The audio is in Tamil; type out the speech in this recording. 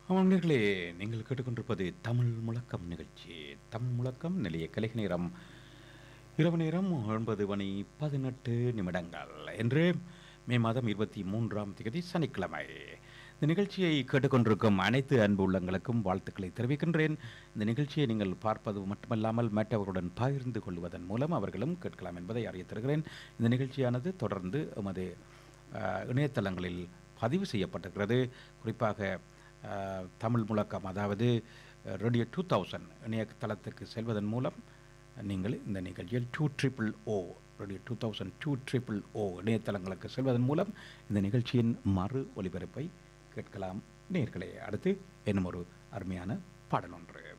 அவர்களே நீங்கள் கேட்டுக்கொண்டிருப்பது தமிழ் முழக்கம் நிகழ்ச்சி தமிழ் முழக்கம் நிலைய கலை நேரம் இரவு நேரம் ஒன்பது மணி பதினெட்டு நிமிடங்கள் என்று மே மாதம் இருபத்தி மூன்றாம் தேதி சனிக்கிழமை இந்த நிகழ்ச்சியை கேட்டுக்கொண்டிருக்கும் அனைத்து அன்பு உள்ளங்களுக்கும் வாழ்த்துக்களை தெரிவிக்கின்றேன் இந்த நிகழ்ச்சியை நீங்கள் பார்ப்பது மட்டுமல்லாமல் மற்றவர்களுடன் பகிர்ந்து கொள்வதன் மூலம் அவர்களும் கேட்கலாம் என்பதை அறியத் தருகிறேன் இந்த நிகழ்ச்சியானது தொடர்ந்து எமது அஹ், இணையதளங்களில் பதிவு செய்யப்பட்டிருக்கிறது குறிப்பாக அஹ், தமிழ் முழக்கம் அதாவது ரேடியோ டூ தௌசண்ட் இணையதளத்துக்கு செல்வதன் மூலம் நீங்கள் இந்த நிகழ்ச்சியில் two triple O radio two thousand two triple O இணையதளங்களுக்கு செல்வதன் மூலம் இந்த நிகழ்ச்சியின் மறு ஒலிபரப்பை கேட்கலாம் நேர்களே அடுத்து என்னும் ஒரு அருமையான பாடல் ஒன்று